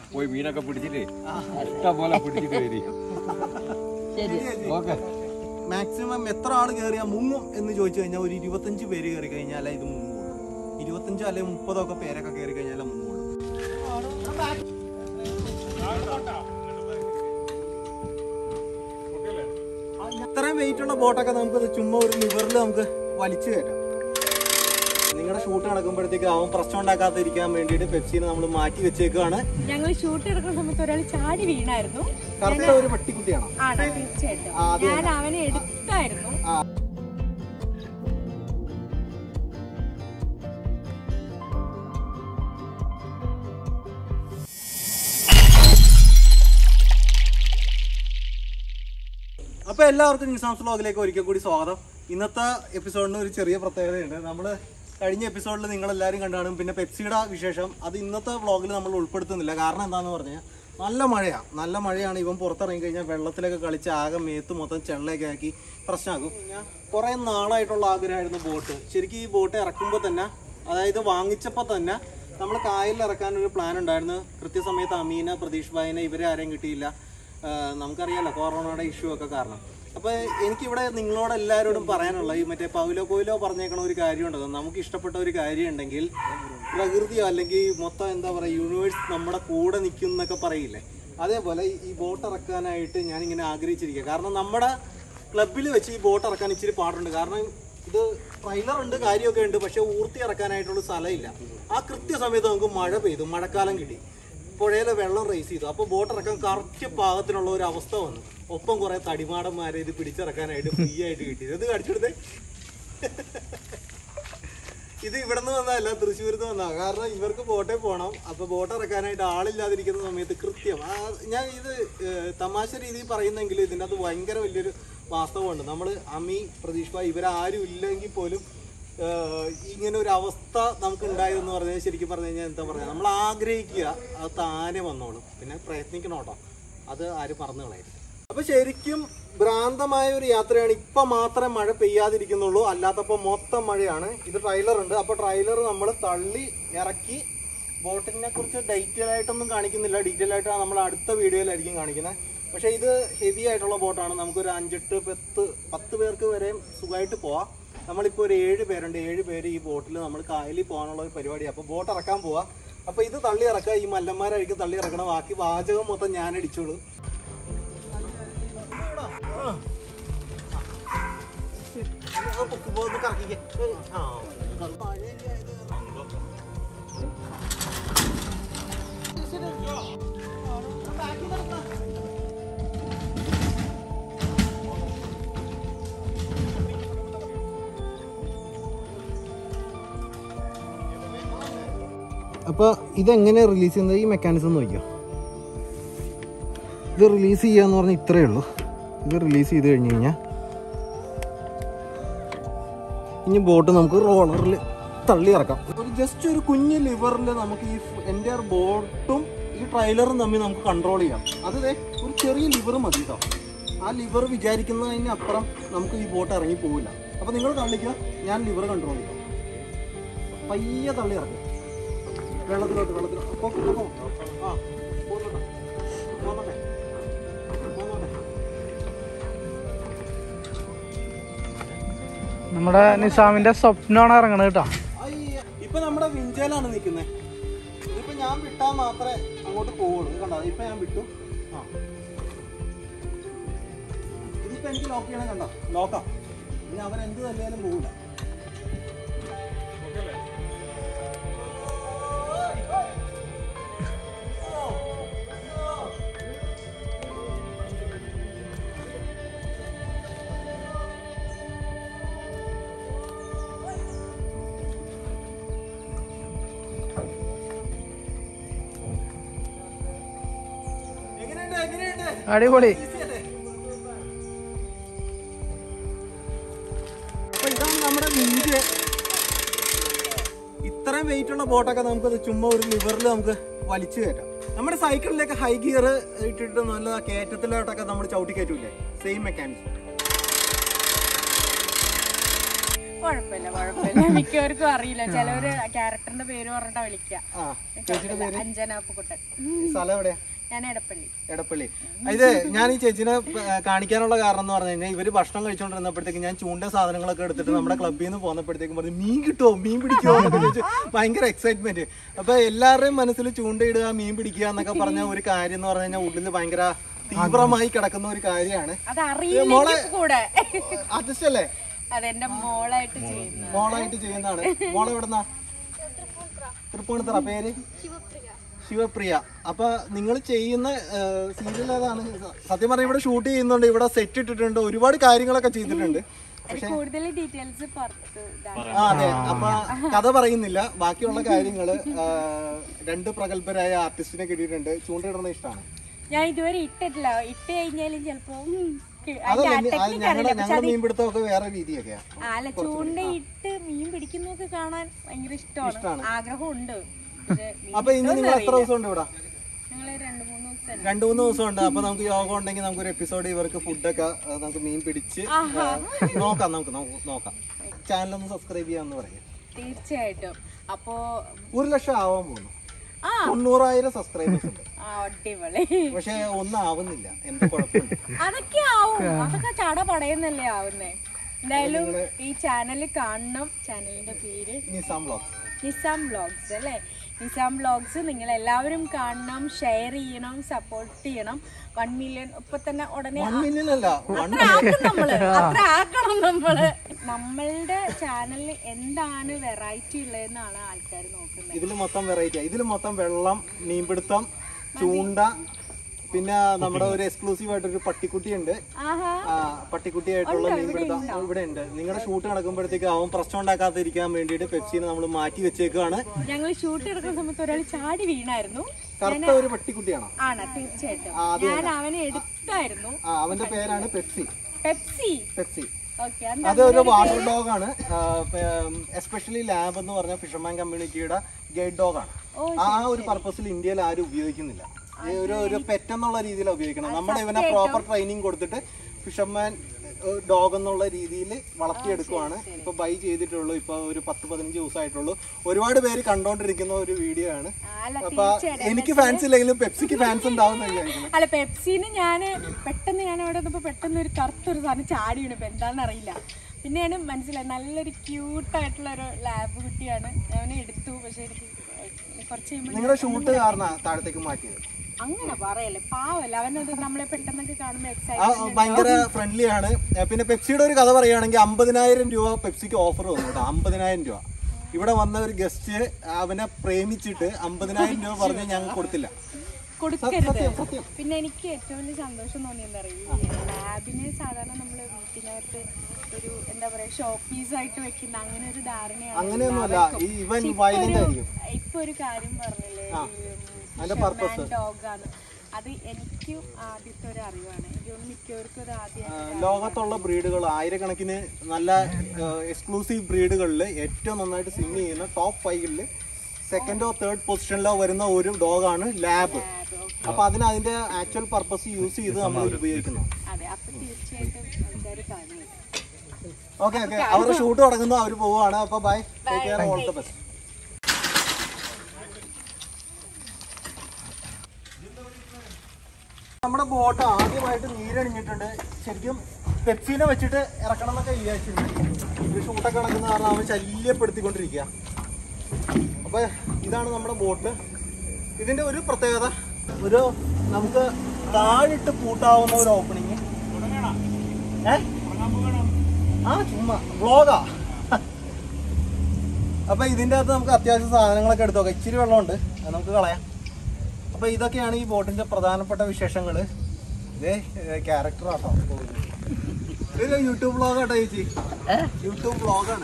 പോയി മീനൊക്കെ പിടിച്ചിട്ട് ഇഷ്ടം പോലെ പിടിച്ചിട്ട് വരി ഓക്കെ മാക്സിമം എത്ര ആൾ കയറിയാൽ മുങ്ങും എന്ന് ചോദിച്ചു കഴിഞ്ഞാൽ ഒരു ഇരുപത്തഞ്ച് പേര് കയറി കഴിഞ്ഞാലേ ഇത് മുങ്ങുള്ളൂ ഇരുപത്തഞ്ചോ അല്ലെങ്കിൽ മുപ്പതോ ഒക്കെ പേരൊക്കെ കയറി കഴിഞ്ഞാലേ മുങ്ങുള്ളൂ ഇത്രയും വെയിറ്റ് ഉള്ള ബോട്ടൊക്കെ നമുക്ക് ചുമ്മാ ഒരു ലിവറിൽ നമുക്ക് വലിച്ചു കയറ്റാം നിങ്ങളുടെ ഷൂട്ട് നടക്കുമ്പോഴത്തേക്ക് അവൻ പ്രശ്നം ഉണ്ടാക്കാതിരിക്കാൻ വേണ്ടിയിട്ട് പെപ്സിനെ നമ്മൾ മാറ്റി വെച്ചേക്കാണ് ഞങ്ങൾ ഷൂട്ട് എടുക്കുന്ന സമയത്ത് ഒരാൾ ചാടി വീണായിരുന്നു കറുത്ത ഒരു പട്ടിക്കുട്ടിയാണോ ആണ് തീർച്ചയായിട്ടും ആ, അത് ഞാൻ അവനെ എടുത്തായിരുന്നു അപ്പൊ എല്ലാവർക്കും നിസാംസ് വ്ലോഗിലേക്ക് ഒരിക്കൽ കൂടി സ്വാഗതം ഇന്നത്തെ എപ്പിസോഡിന് ഒരു ചെറിയ പ്രത്യേകതയുണ്ട് നമ്മൾ കഴിഞ്ഞ എപ്പിസോഡിൽ നിങ്ങൾ എല്ലാവരും കണ്ടാണ് പിന്നെ പെപ്സിയുടെ വിശേഷം അത് ഇന്നത്തെ വ്ലോഗിൽ നമ്മൾ ഉൾപ്പെടുത്തുന്നില്ല കാരണം എന്താണെന്ന് പറഞ്ഞാൽ നല്ല മഴയാണ് നല്ല മഴയാണ് ഇവൻ പുറത്തിറങ്ങി കഴിഞ്ഞാൽ വെള്ളത്തിലൊക്കെ കളിച്ച് ആകെ മേത്ത് മൊത്തം ചെള്ളയൊക്കെ ആക്കി പ്രശ്നമാക്കും കുറേ നാളായിട്ടുള്ള ആഗ്രഹമായിരുന്നു ബോട്ട് ശരിക്കും ഈ ബോട്ട് ഇറക്കുമ്പോൾ തന്നെ അതായത് വാങ്ങിച്ചപ്പോൾ തന്നെ നമ്മൾ കായലിൽ ഇറക്കാൻ ഒരു പ്ലാൻ ഉണ്ടായിരുന്നു കൃത്യസമയത്ത് അമീന പ്രതീഷ് ഭായിനെ ഇവരെ ആരെയും കിട്ടിയില്ല ആഹ് നമുക്കറിയാലോ കൊറോണയുടെ ഇഷ്യൂ ഒക്കെ കാരണം അപ്പോൾ എനിക്കിവിടെ നിങ്ങളോട് എല്ലാവരോടും പറയാനുള്ള ഈ മറ്റേ പൗലോ കോയിലോ പറഞ്ഞേക്കണ ഒരു കാര്യമുണ്ടല്ലോ നമുക്ക് ഇഷ്ടപ്പെട്ട ഒരു കാര്യം ഉണ്ടെങ്കിൽ പ്രകൃതിയോ അല്ലെങ്കിൽ മൊത്തം എന്താ പറയുക യൂണിവേഴ്സ് നമ്മുടെ കൂടെ നിൽക്കും എന്നൊക്കെ പറയില്ലേ അതേപോലെ ഈ- ഈ ബോട്ട് ഇറക്കാനായിട്ട് ഞാനിങ്ങനെ ആഗ്രഹിച്ചിരിക്കുക കാരണം നമ്മുടെ ക്ലബിൽ വെച്ച് ഈ ബോട്ട് ഇറക്കാൻ ഇച്ചിരി പാടുണ്ട് കാരണം ഇത് ട്രെയിലർ ഉണ്ട് കാര്യമൊക്കെ ഉണ്ട് പക്ഷെ ഊർത്തി ഇറക്കാനായിട്ടുള്ള സ്ഥലമില്ല ആ കൃത്യസമയത്ത് നമുക്ക് മഴ പെയ്തു മഴക്കാലം കിട്ടി പുഴയിലെ വെള്ളം റേസ് ചെയ്തു അപ്പോൾ ബോട്ട് ഇറക്കാൻ കറക്റ്റ് പാകത്തിനുള്ള ഒരു അവസ്ഥ വന്നു ഒപ്പം കുറെ തടിമാടന്മാരെ ഇത് പിടിച്ചിറക്കാനായിട്ട് ഫ്രീ ആയിട്ട് കിട്ടി ഇത് കടിച്ചെടുത്തേ ഇത് ഇവിടെ നിന്ന് വന്നതല്ല തൃശ്ശൂരിൽ നിന്ന് വന്നതാ കാരണം ഇവർക്ക് ബോട്ടിൽ പോകണം അപ്പൊ ബോട്ട് ഇറക്കാനായിട്ട് ആളില്ലാതിരിക്കുന്ന സമയത്ത് കൃത്യം ആ, ഞാൻ ഇത് ഏഹ്, തമാശ രീതിയിൽ പറയുന്നെങ്കിൽ ഇതിൻ്റെ അത് ഭയങ്കര വലിയൊരു വാസ്തവമുണ്ട് നമ്മൾ അമി പ്രതീഷ് ഭായ് ഇവരാരും ഇല്ലെങ്കിൽ പോലും ഏഹ്, ഇങ്ങനെ ഒരു അവസ്ഥ നമുക്ക് ഉണ്ടായതെന്ന് പറഞ്ഞാൽ ശരിക്കും പറഞ്ഞു കഴിഞ്ഞാൽ എന്താ പറയുക നമ്മൾ ആഗ്രഹിക്കുക അത് താനെ വന്നോളും പിന്നെ പ്രയത്നിക്കണം കേട്ടോ അത് ആരും മറന്നു കളയരുത് അപ്പൊ ശരിക്കും ഭ്രാന്തമായ ഒരു യാത്രയാണ് ഇപ്പൊ മാത്രമേ മഴ പെയ്യാതിരിക്കുന്നുള്ളൂ അല്ലാത്തപ്പോ മൊത്തം മഴയാണ് ഇത് ട്രailer ഉണ്ട് അപ്പൊ ട്രailer നമ്മൾ തള്ളി ഇറക്കി ബോട്ടിനെ കുറിച്ച് ഡീറ്റെയിൽ ആയിട്ടൊന്നും കാണിക്കുന്നില്ല ഡീറ്റെയിൽ ആയിട്ട് നമ്മൾ അടുത്ത വീഡിയോയിലായിരിക്കും കാണിക്കുന്നത് പക്ഷെ ഇത് ഹെവി ആയിട്ടുള്ള ബോട്ടാണ് നമുക്കൊരു അഞ്ചെട്ട് പത്ത് പത്ത് പേർക്ക് വരെയും സുഖമായിട്ട് പോവാം നമ്മളിപ്പോൾ ഒരു ഏഴ് പേരുണ്ട് ഏഴ് പേര് ഈ ബോട്ടിൽ നമ്മൾ കായലിൽ പോകാനുള്ള ഒരു പരിപാടിയാണ് അപ്പോൾ ബോട്ട് ഇറക്കാൻ പോവാ അപ്പോൾ ഇത് തള്ളി ഇറക്കുക ഈ മല്ലന്മാരായിരിക്കും തള്ളി ഇറക്കണം ബാക്കി വാചകം മൊത്തം ഞാൻ അടിച്ചോളൂ അപ്പോൾ ഇതെങ്ങനെ റിലീസ് ചെയ്യുന്നത് ഈ മെക്കാനിസം നോക്കിയോ ഇത് റിലീസ് ചെയ്യുക എന്ന് പറഞ്ഞാൽ ഇത്രയേ ഉള്ളൂ ഇത് റിലീസ് ചെയ്ത് കഴിഞ്ഞ് കഴിഞ്ഞാൽ ഇനി ബോട്ട് നമുക്ക് റോളറിൽ തള്ളി ഇറക്കാം ഒരു ജസ്റ്റ് ഒരു കുഞ്ഞ് ലിവറിൽ നമുക്ക് ഈ എൻ്റെ ബോട്ടും ഈ ട്രailer തമ്മിൽ നമുക്ക് കൺട്രോൾ ചെയ്യാം അത് ദേ ഒരു ചെറിയ ലിവർ മതി കേട്ടോ ആ ലിവർ വിചാരിക്കുന്നതിന് അപ്പുറം നമുക്ക് ഈ ബോട്ട് ഇറങ്ങി പോവില്ല അപ്പോൾ നിങ്ങൾ തള്ളിക്കുക ഞാൻ ലിവർ കൺട്രോൾ ചെയ്യാം പയ്യെ തള്ളി ഇറക്കും വെള്ളത്തിലോട്ട് വെള്ളത്തിലോട്ട് പൊക്കോ, പൊക്കോ. ആ പോന്നോട്ടെ. പോന്നോട്ടെ. പോന്നോട്ടെ. നമ്മുടെ നിസാമിന്റെ സ്വപ്നമാണ് ഇറങ്ങണത് കേട്ടോ അയ്യ. ഇപ്പൊ നമ്മുടെ വിഞ്ചയിലാണ് നിൽക്കുന്നത് ഇതിപ്പോ ഞാൻ വിട്ടാൽ മാത്രമേ അങ്ങോട്ട് പോവുള്ളൂ ഇത് കണ്ടോ ഇപ്പൊ ഞാൻ വിട്ടു ആ ഇതിപ്പോ എനിക്ക് ലോക്ക് ചെയ്യണം കണ്ടോ ലോക്കാം ഇനി അവൻ എന്ത് തന്നെയാലും പോകില്ല എങ്ങനെയുണ്ട് എങ്ങനെയുണ്ട് അടിപൊളി അപ്പൊ ഇതാണ് നമ്മുടെ വിഞ്ച് ഇത്രയും വെയിറ്റ് ഉള്ള ബോട്ടൊക്കെ നമുക്ക് ചുമ്മാ ഒരു ലിവറിൽ നമുക്ക് വലിച്ചു കയറ്റാം നമ്മുടെ സൈക്കിളിലേക്ക് ഹൈ ഗിയർ ഇട്ടിട്ട് നല്ല കയറ്റത്തിലോട്ടൊക്കെ നമ്മൾ ചവിട്ടി കയറ്റൂലേ സെയിം മെക്കാനിസം കുഴപ്പമില്ല കുഴപ്പമില്ല മിക്കവർക്കും അറിയില്ല ചിലവര് ക്യാരക്ടറിന്റെ പേര് പറഞ്ഞിട്ടാ വിളിക്കുക ആ ചേച്ചിയുടെ പേര് അഞ്ജന അപ്പുക്കുട്ടൻ ഈ സ്ഥലം എവിടെയാ ഞാൻ എടപ്പള്ളി എടപ്പള്ളി ഇത് ഞാൻ ഈ ചേച്ചിനെ ഏ, കാണിക്കാനുള്ള കാരണം എന്ന് പറഞ്ഞു കഴിഞ്ഞാൽ ഇവര് ഭക്ഷണം കഴിച്ചുകൊണ്ടിരുന്നപ്പോഴത്തേക്ക് ഞാൻ ചൂണ്ട സാധനങ്ങളൊക്കെ എടുത്തിട്ട് നമ്മുടെ ക്ലബ്ബിൽ നിന്ന് പോന്നപ്പോഴത്തേക്കും പറഞ്ഞു മീൻ കിട്ടുമോ മീൻ പിടിക്കുമോ എന്നൊക്കെ ചോദിച്ചു ഭയങ്കര എക്സൈറ്റ്മെന്റ് അപ്പൊ എല്ലാവരുടെയും മനസ്സിൽ ചൂണ്ടയിടുക മീൻ പിടിക്കുക എന്നൊക്കെ പറഞ്ഞ ഒരു കാര്യം എന്ന് പറഞ്ഞു കഴിഞ്ഞാൽ ഉള്ളിൽ ഭയങ്കര തീവ്രമായി കിടക്കുന്ന ഒരു കാര്യമാണ് അത് അറിയില്ലെങ്കിൽ കൂടെ ആർട്ടിസ്റ്റ് അല്ലേ അതെന്റെ മോളായിട്ട് ചെയ്യുന്ന മോളായിട്ട് ചെയ്യുന്നതാണ് മോളെ എവിടുന്നാ തൃപ്പൂണിത്തറ പേര് ശിവപ്രിയ അപ്പൊ നിങ്ങൾ ചെയ്യുന്ന സീരിയൽ ഏതാണ് സത്യം പറഞ്ഞാൽ ഇവിടെ ഷൂട്ട് ചെയ്യുന്നുണ്ട് ഇവിടെ സെറ്റ് ഇട്ടിട്ടുണ്ട് ഒരുപാട് കാര്യങ്ങളൊക്കെ ചെയ്തിട്ടുണ്ട് അത് കൂടുതൽ ഡീറ്റെയിൽസ് പുറത്ത് ഇതാണ് ആ അതെ അപ്പൊ കഥ പറയുന്നില്ല ബാക്കിയുള്ള കാര്യങ്ങള് ആ, രണ്ട് പ്രഗത്ഭരായ ആർട്ടിസ്റ്റിനെ കിട്ടിയിട്ടുണ്ട് ചൂണ്ടയിടുന്ന ഇഷ്ടമാണ് ഞാൻ ഇതുവരെ ഇട്ടിട്ടില്ല ഇട്ട് കഴിഞ്ഞാലും ചിലപ്പോ ഉം, ക്ക് അതല്ല അതിന്റെ അത് ടെക്നിക്ക് ഞങ്ങളുടെ അറിയില്ല പക്ഷെ ഞങ്ങളുടെ മീൻപിടുത്തമൊക്കെ വേറെ രീതിയൊക്കെയാ ആ, അല്ല ചൂണ്ടയിട്ട് മീൻ പിടിക്കുന്നതൊക്കെ കാണാൻ ഭയങ്കര ഇഷ്ടമാണ് ആഗ്രഹമുണ്ട് പക്ഷെ അപ്പൊ ഇന്ന് നിങ്ങൾ എത്ര ദിവസം ഉണ്ട് ഇവിടെ ഞങ്ങള് രണ്ടു മൂന്ന് ദിവസം രണ്ടു മൂന്ന് ദിവസം ഉണ്ട് അപ്പൊ നമുക്ക് യോഗ ഉണ്ടെങ്കിൽ നമുക്ക് ഒരു എപ്പിസോഡ് ഇവർക്ക് ഫുഡൊക്കെ ആ, നമുക്ക് മീൻ പിടിച്ച് ആ, നോക്കാം നമുക്ക് നമുക്ക് നോക്കാം ചാനലൊന്ന് സബ്സ്ക്രൈബ് ചെയ്യാന്ന് പറയാം തീർച്ചയായിട്ടും അപ്പോ ഒരു ലക്ഷം ആവാൻ പോകുന്നു ആ തൊണ്ണൂറായിരം സബ്സ്ക്രൈബേഴ്സ് ഉണ്ട് ആ, അടിപൊളി പക്ഷെ ഒന്നും ആവുന്നില്ല എന്ത് കുഴപ്പമുണ്ട് അതൊക്കെ ആവും അതൊക്കെ ചട പടയുന്നല്ലേ ആവുന്നേ എന്തായാലും ഈ ചാനൽ കാണണം ചാനലിന്റെ പേര് നിസാം വ്ളോഗ് നിസാം വ്ളോഗ്സ് അല്ലേ നിസാം വ്ളോഗ്സ് നിങ്ങൾ എല്ലാവരും കാണണം ഷെയർ ചെയ്യണം സപ്പോർട്ട് ചെയ്യണം വൺ മില്യൺ ഇപ്പൊ തന്നെ ഉടനെ വൺ മില്യൺ അല്ല വൺ അത്ര ആക്കും നമ്മള് അത്ര ആക്കണം നമ്മള് നമ്മളുടെ ചാനലിൽ എന്താണ് വെറൈറ്റി ഉള്ളതെന്നാണ് ആൾക്കാർ നോക്കുന്നത് ഇതിൽ മൊത്തം വെറൈറ്റി ഇതിൽ മൊത്തം വെള്ളം മീൻപിടുത്തം ചൂണ്ട പിന്നെ നമ്മുടെ ഒരു എക്സ്ക്ലൂസീവ് ആയിട്ടൊരു പട്ടിക്കുട്ടി ഉണ്ട് ആഹാ ആ പട്ടിക്കുട്ടിയായിട്ടുള്ള മീൻപിടുത്തം ഇവിടെ ഉണ്ട് നിങ്ങളുടെ ഷൂട്ട് നടക്കുമ്പോഴത്തേക്ക് അവൻ പ്രശ്നം ഉണ്ടാക്കാതിരിക്കാൻ വേണ്ടിയിട്ട് പെപ്സിനെ നമ്മൾ മാറ്റി വെച്ചേക്കാണ് ഞങ്ങൾ ഷൂട്ട് എടുക്കുന്ന സമയത്ത് ഒരാൾ ചാടി വീണായിരുന്നു കറുത്ത ഒരു പട്ടിക്കുട്ടിയാണോ ആണ് തീർച്ചയായിട്ടും ആ, അത് ഞാൻ അവനെ എടുത്തായിരുന്നു ആ അവന്റെ പേരാണ് പെപ്സി പെപ്സി പെപ്സി ഓക്കെ അത് ഒരു വാട്ടർ ഡോഗ് ആണ് എസ്പെഷ്യലി ലാബ് എന്ന് പറഞ്ഞ ഫിഷർമാൻ കമ്മ്യൂണിറ്റിയുടെ ഗൈഡ് ഡോഗ് ആണ് ആ ഒരു പർപ്പസിൽ ഇന്ത്യയിൽ ആരും ഉപയോഗിക്കുന്നില്ല ഈ ഒരു ഒരു പെറ്റ് എന്നുള്ള രീതിയിലാണ് ഉപയോഗിക്കണം നമ്മുടെ ഇവനെ പ്രോപ്പർ ട്രെയിനിങ് കൊടുത്തിട്ട് ഫിഷർമാൻ ഡോഗ് എന്നുള്ള രീതിയിൽ വളർത്തിയെടുക്കുവാണ് ഇപ്പൊ ബൈ ചെയ്തിട്ടുള്ളൂ ഇപ്പൊ ഒരു പത്ത് പതിനഞ്ച് ദിവസമായിട്ടുള്ളൂ ഒരുപാട് പേര് കണ്ടോണ്ടിരിക്കുന്ന ഒരു വീഡിയോ ആണ് അല്ല അപ്പൊ എനിക്ക് ഫാൻസ് ഇല്ലെങ്കിലും പെപ്സിക്ക് ഫാൻസ് ഉണ്ടാവും വിചാരിക്കുന്നു അല്ല പെപ്സിന് ഞാൻ പെട്ടെന്ന് ഞാൻ അവിടെ വന്നപ്പോ പെട്ടെന്ന് ഒരു കറുത്തൊരു സാധനം ചാടി വീണു ഇപ്പൊ എന്താണെന്ന് അറിയില്ല പിന്നെയാണ് മനസ്സിലായി നല്ലൊരു ക്യൂട്ടായിട്ടുള്ള ഒരു ലാബ് കുട്ടിയാണ് ഞാൻ അവനെ എടുത്തു പക്ഷെ എനിക്ക് കുറച്ച് കഴിയുമ്പോൾ നിങ്ങളുടെ ഷൂട്ട് കാരണം താഴത്തേക്ക് മാറ്റിയത് അങ്ങനെ പറയല്ലേ പാവല്ല അവനത് നമ്മളെ പെട്ടെന്നൊക്കെ കാണുമ്പോ ആ എക്സൈറ്റ് ഭയങ്കര ഫ്രണ്ട്ലി ആണ് ഏ, പിന്നെ പെപ്സിയുടെ ഒരു കഥ പറയുകയാണെങ്കിൽ അമ്പതിനായിരം രൂപ പെപ്സിക്ക് ഓഫർ വന്നു കേട്ടോ അമ്പതിനായിരം രൂപ ഇവിടെ വന്ന ഒരു ഗസ്റ്റ് അവനെ പ്രേമിച്ചിട്ട് അമ്പതിനായിരം രൂപ പറഞ്ഞ് ഞങ്ങൾ കൊടുത്തില്ല കൊടുക്കരുത് സത്യം സത്യം പിന്നെ എനിക്ക് ഏറ്റവും വലിയ സന്തോഷം തോന്നിയെന്താ അറിയോ ഈ ലാബിനെ സാധാരണ നമ്മൾ വീട്ടിനകത്ത് ഒരു എന്താ പറയാ ഷോ പീസ് ആയിട്ട് വെക്കുന്ന അങ്ങനെ ഒരു ധാരണയാണ് അങ്ങനെയൊന്നുമല്ല ഈ ഇവൻ വയലന്റ് ആയിരിക്കും ഇപ്പൊ ഒരു കാര്യം പറഞ്ഞില്ലേ അതിന്റെ purpose. ഡോഗാണ് അത് എനിക്കും ആദ്യത്തെ ഒരു അറിവാണ് എനിക്ക് തോന്നുന്നു മിക്കവർക്കും ഒരു ആദ്യം ആ, ലോകത്തുള്ള ബ്രീഡുകൾ ആയിരക്കണക്കിന് നല്ല എക്സ്ക്ലൂസീവ് ബ്രീഡുകളിൽ ഏറ്റവും നന്നായിട്ട് സ്വിം ചെയ്യുന്ന ടോപ്പ് ഫൈവില് സെക്കൻഡോ തേർഡ് പൊസിഷനിലോ വരുന്ന ഒരു ഡോഗാണ് ലാബ് അപ്പൊ അതിന് അതിന്റെ ആക്ച്വൽ പർപ്പസ് യൂസ് ചെയ്ത് നമ്മൾ ഉപയോഗിക്കുന്നു അതെ അപ്പൊ തീർച്ചയായിട്ടും ആൾക്കാർ കാണും ഓക്കെ ഓക്കെ അവരുടെ ഷൂട്ട് തുടങ്ങുന്നു അവർ പോവാണ് അപ്പൊ bye take care all the best നമ്മുടെ ബോട്ട് ആദ്യമായിട്ട് നീരണിഞ്ഞിട്ടുണ്ട് ശരിക്കും പെപ്സിനെ വെച്ചിട്ട് ഇറക്കണം എന്നൊക്കെ വിചാരിച്ചിട്ടുണ്ട് ഇത് ഷൂട്ടൊക്കെ നടക്കുന്ന കാരണം അവൻ ശല്യപ്പെടുത്തിക്കൊണ്ടിരിക്കുക അപ്പൊ ഇതാണ് നമ്മുടെ ബോട്ട് ഇതിന്റെ ഒരു പ്രത്യേകത ഒരു നമുക്ക് താഴിട്ട് പൂട്ടാവുന്ന ഒരു ഓപ്പണിങ് ഏ ആ ചുമ്മാ വ്ളോഗാ അപ്പൊ ഇതിന്റെ അകത്ത് നമുക്ക് അത്യാവശ്യം സാധനങ്ങളൊക്കെ എടുത്തു നോക്കാം ഇച്ചിരി വെള്ളമുണ്ട് അത് നമുക്ക് കളയാം അപ്പൊ ഇതൊക്കെയാണ് ഈ ബോട്ടിന്റെ പ്രധാനപ്പെട്ട വിശേഷങ്ങള് ഇതേ ക്യാരക്ടർ ആട്ടോ ഇത് യൂട്യൂബ് വ്ളോഗാട്ടോ ചേച്ചി യൂട്യൂബ് വ്ളോഗാണ്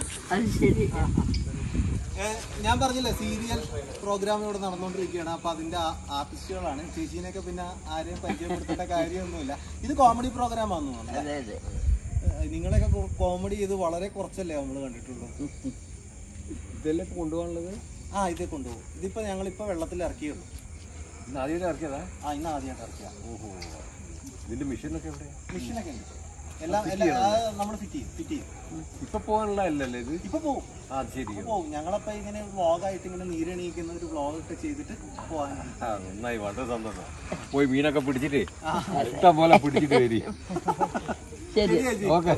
ഞാൻ പറഞ്ഞില്ലേ സീരിയൽ പ്രോഗ്രാം ഇവിടെ നടന്നുകൊണ്ടിരിക്കുകയാണ് അപ്പൊ അതിന്റെ ആർട്ടിസ്റ്റുകളാണ് ചേച്ചീനെയൊക്കെ പിന്നെ ആരെയും പരിചയപ്പെടുത്തേണ്ട കാര്യമൊന്നുമില്ല ഇത് കോമഡി പ്രോഗ്രാം ആണെന്ന് തോന്നുന്നു ഏഹ് നിങ്ങളൊക്കെ കോമഡി ചെയ്ത് വളരെ കുറച്ചല്ലേ നമ്മൾ കണ്ടിട്ടുള്ളൂ ഇതെല്ലാം കൊണ്ടുപോകാനുള്ളത് ആ ഇതേ കൊണ്ടുപോകും ഇതിപ്പോ ഞങ്ങളിപ്പോ വെള്ളത്തിൽ ഇറക്കിയുള്ളൂ ആദ്യം ഇറക്കിയതാ ആ ഇന്ന് ആദ്യമായിട്ട് ഇറക്കിയ ഓഹോ ഇതിന്റെ മെഷീനൊക്കെ എവിടെ മിഷനൊക്കെ ഉണ്ട് എല്ലാം നമ്മൾ ഫിറ്റ് ചെയ്യും ഫിറ്റ് ചെയ്യും ഇപ്പൊ പോകാനുള്ള അല്ലല്ലേ ഇത് ഇപ്പൊ പോവും ആ ശരി ഇപ്പൊ പോവും ഞങ്ങളപ്പോ ഇങ്ങനെ വ്ളോഗായിട്ട് ഇങ്ങനെ നീരെണീക്കുന്ന ഒരു വ്ളോഗ് ഒക്കെ ചെയ്തിട്ട് പോകാൻ ആ നന്നായി വളരെ സന്തോഷം പോയി മീനൊക്കെ പിടിച്ചിട്ട് ഇഷ്ടം പോലെ പിടിച്ചിട്ട് വരി ശരി ചേച്ചി. ഓക്കെ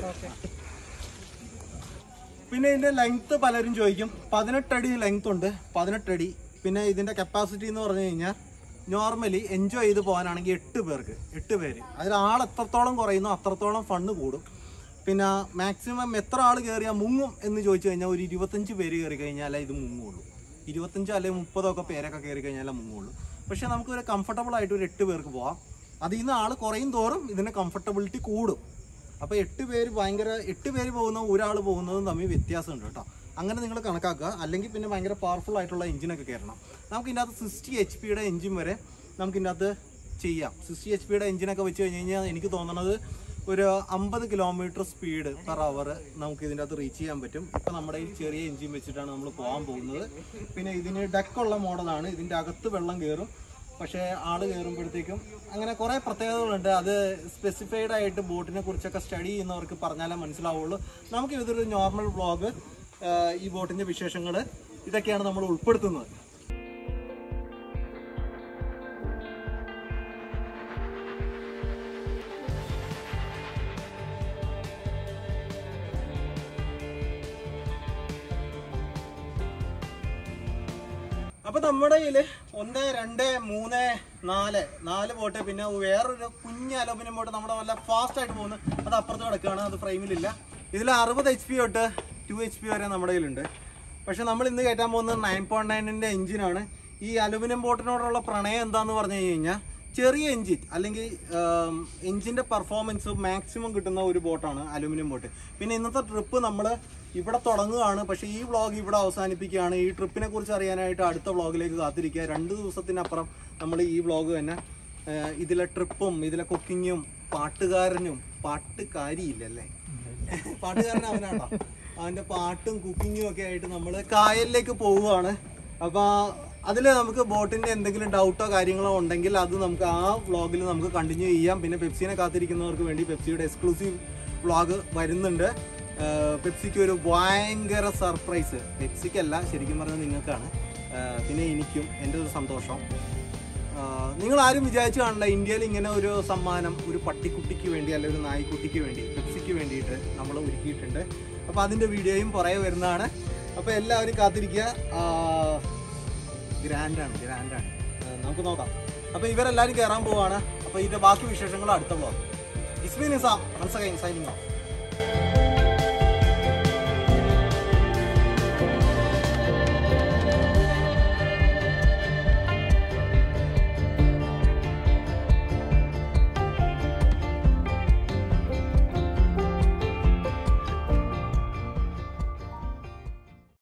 പിന്നെ ഇതിന്റെ ലെങ്ത് പലരും ചോദിക്കും പതിനെട്ടടി ലെങ്ത് ഉണ്ട് പതിനെട്ടടി പിന്നെ ഇതിന്റെ കപ്പാസിറ്റി എന്ന് പറഞ്ഞു കഴിഞ്ഞാൽ നോർമലി എൻജോയ് ചെയ്ത് പോകാനാണെങ്കിൽ എട്ട് പേർക്ക് എട്ട് പേര് അതിൽ ആൾ എത്രത്തോളം കുറയുന്നു അത്രത്തോളം ഫണ്ട് കൂടും പിന്നെ മാക്സിമം എത്ര ആൾ കയറിയാൽ മുങ്ങും എന്ന് ചോദിച്ചു കഴിഞ്ഞാൽ ഒരു ഇരുപത്തഞ്ച് പേര് കയറി കഴിഞ്ഞാലേ ഇത് മുങ്ങുള്ളൂ ഇരുപത്തഞ്ചോ അല്ലെങ്കിൽ മുപ്പതോ ഒക്കെ പേരൊക്കെ കയറി കഴിഞ്ഞാലേ മുങ്ങുള്ളൂ പക്ഷെ നമുക്ക് ഒരു കംഫർട്ടബിൾ ആയിട്ട് ഒരു എട്ട് പേർക്ക് പോവാം അതിൽ നിന്ന് ആൾ കുറയും തോറും ഇതിന്റെ കംഫർട്ടബിലിറ്റി കൂടും അപ്പോൾ എട്ട് പേര് ഭയങ്കര എട്ട് പേര് പോകുന്നതും ഒരാൾ പോകുന്നതും തമ്മിൽ വ്യത്യാസമുണ്ട് കേട്ടോ അങ്ങനെ നിങ്ങൾ കണക്കാക്കുക അല്ലെങ്കിൽ പിന്നെ ഭയങ്കര പവർഫുൾ ആയിട്ടുള്ള എഞ്ചിനൊക്കെ കയറണം നമുക്ക് ഇതിൻ്റെ അകത്ത് സിക്സ്റ്റി എച്ച് പിയുടെ എഞ്ചിൻ വരെ നമുക്ക് ഇതിൻ്റെ അകത്ത് ചെയ്യാം സിക്സ്റ്റി എച്ച് പിയുടെ എഞ്ചിനൊക്കെ വെച്ച് കഴിഞ്ഞ് കഴിഞ്ഞാൽ എനിക്ക് തോന്നണത് ഒരു അമ്പത് കിലോമീറ്റർ സ്പീഡ് പെർ അവർ നമുക്ക് ഇതിൻ്റെ അകത്ത് റീച്ച് ചെയ്യാൻ പറ്റും ഇപ്പം നമ്മുടെ ഈ ചെറിയ എഞ്ചിൻ വെച്ചിട്ടാണ് നമ്മൾ പോകാൻ പോകുന്നത് പിന്നെ ഇതിന് ഡെക്കുള്ള മോഡലാണ് ഇതിൻ്റെ അകത്ത് വെള്ളം കയറും പക്ഷേ ആള് കയറുമ്പോഴത്തേക്കും അങ്ങനെ കുറേ പ്രത്യേകതകളുണ്ട് അത് സ്പെസിഫൈഡ് ആയിട്ട് ബോട്ടിനെ കുറിച്ചൊക്കെ സ്റ്റഡി ചെയ്യുന്നവർക്ക് പറഞ്ഞാലേ മനസ്സിലാവുള്ളൂ നമുക്ക് ഇതൊരു നോർമൽ വ്ളോഗ് ഈ ബോട്ടിന്റെ വിശേഷങ്ങൾ ഇതൊക്കെയാണ് നമ്മൾ ഉൾപ്പെടുത്തുന്നത് അപ്പൊ നമ്മുടെ കയ്യില് ഒന്ന് രണ്ട് മൂന്ന് നാല് നാല് ബോട്ട് പിന്നെ വേറൊരു കുഞ്ഞ് അലോമിനിയം ബോട്ട് നമ്മുടെ വല്ല ഫാസ്റ്റ് ആയിട്ട് പോകുന്നു അത് അപ്പുറത്ത് കിടക്കുകയാണ് അത് ഫ്രെയിമിലില്ല ഇതിൽ അറുപത് എച്ച് പി തൊട്ട് ടു എച്ച് പി വരെ നമ്മുടെ കയ്യിലുണ്ട് പക്ഷെ നമ്മൾ ഇന്ന് കയറ്റാൻ പോകുന്നത് നയൻ പോയിന്റ് നയനിന്റെ എഞ്ചിനാണ് ഈ അലുമിനിയം ബോട്ടിനോടുള്ള പ്രണയം എന്താന്ന് പറഞ്ഞു കഴിഞ്ഞാൽ ചെറിയ എഞ്ചിൻ അല്ലെങ്കിൽ എഞ്ചിന്റെ പെർഫോമൻസ് മാക്സിമം കിട്ടുന്ന ഒരു ബോട്ടാണ് അലുമിനിയം ബോട്ട് പിന്നെ ഇന്നത്തെ ട്രിപ്പ് നമ്മൾ ഇവിടെ തുടങ്ങുകയാണ് പക്ഷേ ഈ വ്ളോഗ് ഇവിടെ അവസാനിപ്പിക്കുകയാണ് ഈ ട്രിപ്പിനെ കുറിച്ച് അറിയാനായിട്ട് അടുത്ത വ്ളോഗിലേക്ക് കാത്തിരിക്കുക രണ്ട് ദിവസത്തിനപ്പുറം നമ്മൾ ഈ വ്ളോഗ് തന്നെ ആ, ഇതിലെ ട്രിപ്പും ഇതിലെ കുക്കിങ്ങും പാട്ടുകാരനും പാട്ടുകാരിയില്ലല്ലേ പാട്ടുകാരൻ അവനാണോ അവന്റെ പാട്ടും കുക്കിങ്ങും ഒക്കെ ആയിട്ട് നമ്മൾ കായലിലേക്ക് പോവുകയാണ് അപ്പൊ അതിൽ നമുക്ക് ബോട്ടിന്റെ എന്തെങ്കിലും ഡൗട്ടോ കാര്യങ്ങളോ ഉണ്ടെങ്കിൽ അത് നമുക്ക് ആ വ്ളോഗിൽ നമുക്ക് കണ്ടിന്യൂ ചെയ്യാം പിന്നെ പെപ്സിനെ കാത്തിരിക്കുന്നവർക്ക് വേണ്ടി പെപ്സിയുടെ എക്സ്ക്ലൂസീവ് വ്ളോഗ് വരുന്നുണ്ട് ആഹ് പെപ്സിക്ക് ഒരു ഭയങ്കര സർപ്രൈസ് പെപ്സിക്കല്ല ശരിക്കും പറഞ്ഞാൽ നിങ്ങൾക്കാണ് ആഹ് പിന്നെ എനിക്കും എൻ്റെ ഒരു സന്തോഷം ആഹ് നിങ്ങൾ ആരും വിചാരിച്ചു കാണില്ല ഇന്ത്യയിൽ ഇങ്ങനെ ഒരു സമ്മാനം ഒരു പട്ടിക്കുട്ടിക്ക് വേണ്ടി അല്ലെങ്കിൽ ഒരു നായ്ക്കുട്ടിക്ക് വേണ്ടി പെപ്സിക്ക് വേണ്ടിയിട്ട് നമ്മൾ ഒരുക്കിയിട്ടുണ്ട് അപ്പോൾ അതിൻ്റെ വീഡിയോയും പുറകെ വരുന്നതാണ് അപ്പോൾ എല്ലാവരും കാത്തിരിക്കുക ഗ്രാൻഡാണ് ഗ്രാൻഡാണ് നമുക്ക് നോക്കാം അപ്പോൾ ഇവരെല്ലാവരും കയറാൻ പോവാണ് അപ്പോൾ ഇതിൻ്റെ ബാക്കി വിശേഷങ്ങൾ അടുത്ത blog Ismi Nizam once again signing of